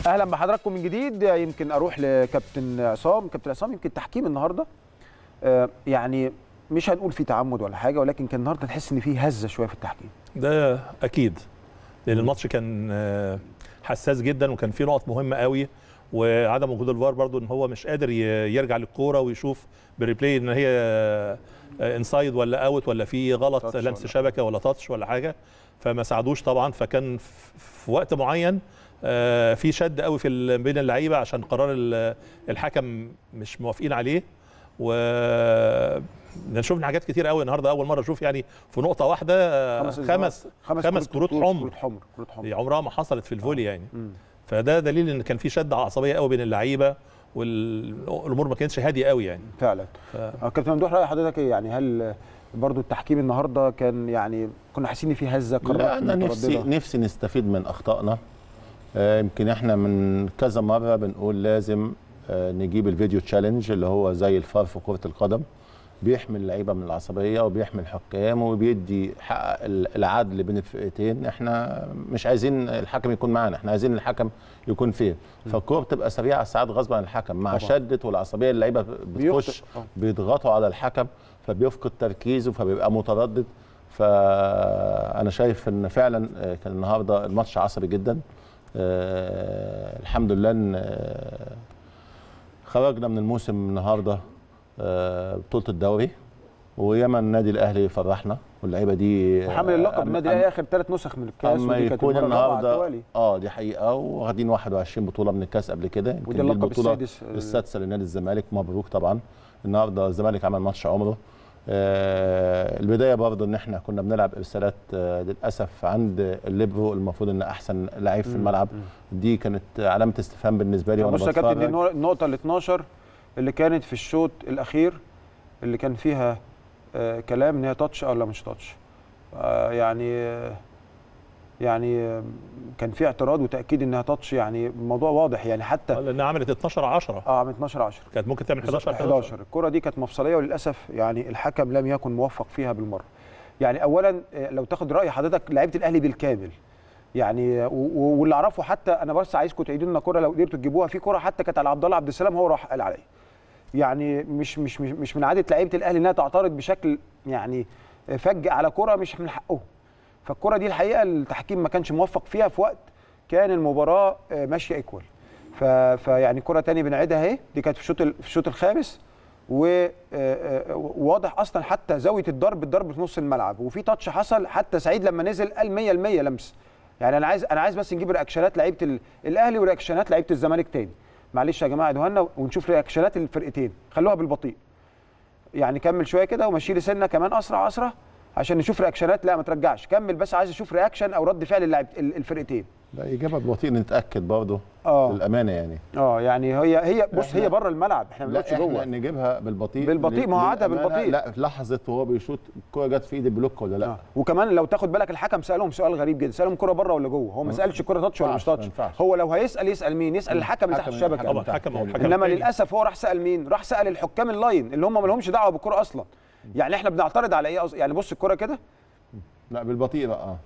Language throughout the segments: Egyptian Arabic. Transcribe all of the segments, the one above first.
اهلا بحضراتكم من جديد يمكن اروح لكابتن عصام كابتن عصام يمكن تحكيم النهارده آه، يعني مش هنقول فيه تعمد ولا حاجه ولكن كان النهارده تحس ان فيه هزه شويه في التحكيم ده اكيد لان الماتش كان آه، حساس جدا وكان فيه نقط مهمه قوي وعدم وجود الفار برضو ان هو مش قادر ي- يرجع للكوره ويشوف بريبلاي ان هي انسايد ولا اوت ولا في غلط تاتش لمس ولا شبكه ولا تاتش ولا حاجه فما ساعدوش طبعا فكان في- في وقت معين آه، في شد قوي في ال- بين اللعيبه عشان قرار ال- الحكم مش موافقين عليه و شفنا حاجات كتير قوي النهارده اول مره اشوف يعني في نقطه واحده آه، إصدارات. خمس خمس كروت حمر. كروت حمر كروت حمر دي عمرها ما حصلت في الفولي يعني مم. فده دليل ان كان في شد عصبيه قوي بين اللعيبه والامور ما كانتش هاديه قوي يعني فعلا ف... آه، كابتن ممدوح راي حضرتك ايه يعني هل برضو التحكيم النهارده كان يعني كنا حاسين ان فيه هزه قرارات لا انا نفسي مترددة؟ نفسي نستفيد من اخطائنا آه، يمكن احنا من كذا مره بنقول لازم آه، نجيب الفيديو تشالنج اللي هو زي الفار في كره القدم بيحمي اللعيبه من العصبيه وبيحمي الحكام وبيدي حق ال- العدل بين الفرقتين احنا مش عايزين الحكم يكون معانا احنا عايزين الحكم يكون فين فالكوره بتبقى سريعه ساعات غصب عن الحكم مع طبعاً. شده والعصبيه اللعيبه بتخش بيخطئ. آه. بيضغطوا على الحكم فبيفقد تركيزه فبيبقى متردد فانا شايف ان فعلا آه، كان النهارده الماتش عصبي جدا آه، الحمد لله ان آه، خرجنا من الموسم النهارده آه، بطوله الدوري وياما النادي الاهلي فرحنا واللعيبه دي وحامل اللقب أم- النادي أم- الاهلي اخر ثلاث نسخ من الكاس اما ودي كانت يكون المره الرابعه على النهارده التوالي اه دي حقيقه واخدين 21 بطوله من الكاس قبل كده يمكن ودي دي اللقب البطوله السادس آه، السادسه لنادي الزمالك مبروك طبعا النهارده الزمالك عمل ماتش عمره آه البدايه برضه ان احنا كنا بنلعب ارسالات آه للاسف عند الليبرو المفروض ان احسن لعيب في الملعب دي كانت علامه استفهام بالنسبه لي وانا بص يا كابتن دي بتفرج النو- النقطة ال 12 اللي كانت في الشوط الأخير اللي كان فيها آه كلام إن هي تاتش ولا مش تاتش. آه يعني آه يعني آه كان في اعتراض وتأكيد إنها تاتش يعني الموضوع واضح يعني حتى لانها عملت 12 10 اه من 12 10 كانت ممكن تعمل 11 11 الكرة دي كانت مفصلية وللأسف يعني الحكم لم يكن موفق فيها بالمرة. يعني أولا آه، لو تاخد رأي حضرتك لعيبة الأهلي بالكامل يعني و- و- واللي اعرفه حتى انا بس عايزكم تعيدوا لنا كره لو قدرتوا تجيبوها في كره حتى كانت على عبد الله عبد السلام هو راح قال عليها يعني مش مش مش, مش من عاده لعيبه الاهلي انها تعترض بشكل يعني فج على كره مش من حقهم فالكره دي الحقيقه التحكيم ما كانش موفق فيها في وقت كان المباراه آه، ماشيه ايكوال ف- فيعني كره تاني بنعيدها اهي دي كانت في الشوط ال- في الشوط الخامس وواضح اصلا حتى زاويه الضرب الضرب في نص الملعب وفي تاتش حصل حتى سعيد لما نزل قال 100% لمس يعني انا عايز انا عايز بس نجيب رياكشنات لعيبه ال- الاهلي ورياكشنات لعيبه الزمالك تاني معلش يا جماعه ادوها ونشوف رياكشنات الفرقتين خلوها بالبطيء يعني كمل شويه كده ومشي لي سنه كمان اسرع اسرع عشان نشوف رياكشنات لا ما ترجعش كمل بس عايز اشوف رياكشن او رد فعل اللاعب ال- الفرقتين لا اجابه ببطيء نتاكد برضه اه للامانه يعني اه يعني هي هي بص هي إحنا- بره الملعب احنا ما لا بنقولش احنا جوه نجيبها بالبطيء بالبطيء، ما هو عادها للأمانة بالبطيء. لا لحظه وهو بيشوط الكوره جت في ايد البلوك ولا لا آه. وكمان لو تاخد بالك الحكم سالهم سؤال غريب جدا سالهم كره بره ولا جوه هو ما سالش كره تاتش ولا مش ينفعش، ما تاتش ينفعش. هو لو هيسال يسال مين يسال الحكم اللي تحت حكم- الشبكه طبعا بتاع- حكم او حكم انما تاني. للاسف هو راح سال مين راح سال الحكام اللاين اللي هم ما لهمش دعوه بالكره اصلا يعني احنا بنعترض على ايه أص... يعني بص الكره كده لا بالبطيء بقى اه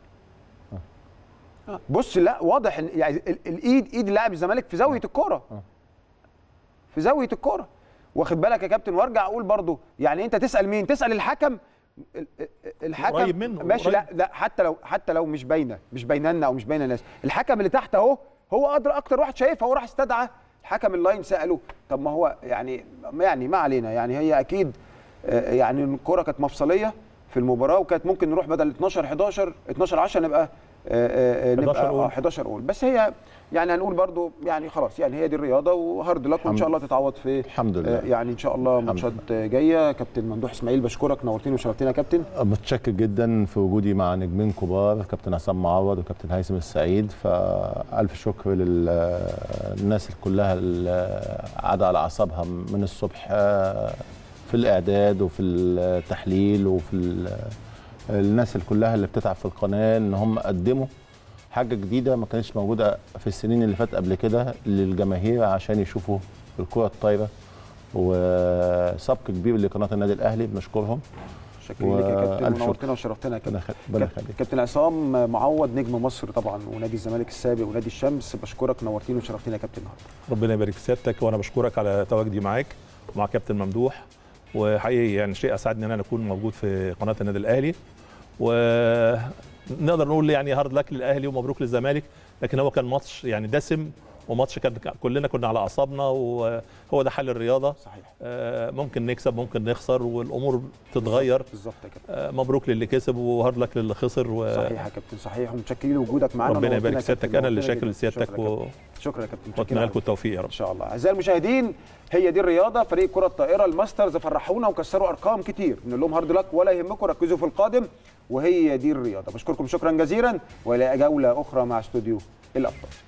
بص لا واضح إن- يعني ال- الايد ايد لاعب الزمالك في زاويه الكره في زاويه الكره واخد بالك يا كابتن وارجع اقول برضو يعني انت تسال مين تسال الحكم ال- ال- الحكم قريب منه، ماشي لا قريب. لا حتى لو حتى لو مش باينه مش باينه لنا او مش باينه الناس الحكم اللي تحت اهو هو ادرى اكتر واحد شايفها هو راح استدعى الحكم اللاين ساله طب ما هو يعني يعني ما علينا يعني هي اكيد آه، يعني الكره كانت مفصليه في المباراه وكانت ممكن نروح بدل 12 11 12 10 نبقى آه، آه، آه، 11 نبقى أول. آه، 11 اول بس هي يعني هنقول برضو يعني خلاص يعني هي دي الرياضه وهارد لك وان شاء الله تتعوض في الحمد آه، لله يعني ان شاء الله ماتشات جايه كابتن ممدوح اسماعيل بشكرك نورتني وشرفتنا يا كابتن متشكر جدا في وجودي مع نجمين كبار كابتن عصام معوض وكابتن هيثم السعيد فألف شكر للناس كلها اللي قاعدة على أعصابها من الصبح آه، في الإعداد وفي التحليل وفي ال- الناس اللي كلها اللي بتتعب في القناة إن هم قدموا حاجة جديدة ما كانتش موجودة في السنين اللي فاتت قبل كده للجماهير عشان يشوفوا الكرة الطايرة وسبق كبير لقناة النادي الأهلي بنشكرهم شاكرين لك يا كابتن وألف شكر. ونورتنا وشرفتنا يا كابتن ربنا يخليك ربنا يخليك كابتن عصام معوض نجم مصر طبعا ونادي الزمالك السابق ونادي الشمس بشكرك نورتيني وشرفتينا يا كابتن النهارده ربنا يبارك في سيادتك وانا بشكرك على تواجدي معاك ومع كابتن ممدوح وحقيقي يعني شيء اسعدني ان انا اكون موجود في قناه النادي الاهلي ونقدر نقول يعني هارد لك للاهلي ومبروك للزمالك لكن هو كان ماتش يعني دسم وماتش كان كلنا كنا على اعصابنا وهو ده حل الرياضه صحيح آه، ممكن نكسب ممكن نخسر والامور تتغير بالظبط يا كابتن آه، مبروك للي كسب وهارد لك للي خسر و... صحيح يا كابتن صحيح ومتشكرين لوجودك معانا ربنا نورتنا يبارك يا في سيادتك كابتن، انا اللي نورتنا شاكر جداً. لسيادتك شكرا يا و... كابتن. شكرا يا كابتن واتمنى لكم التوفيق يا رب ان شاء الله اعزائي المشاهدين هي دي الرياضه فريق كره الطائره الماسترز فرحونا وكسروا ارقام كتير نقول لهم هارد لك ولا يهمكم ركزوا في القادم وهي دي الرياضه بشكركم شكرا جزيلا والى جوله اخرى مع استوديو الابطال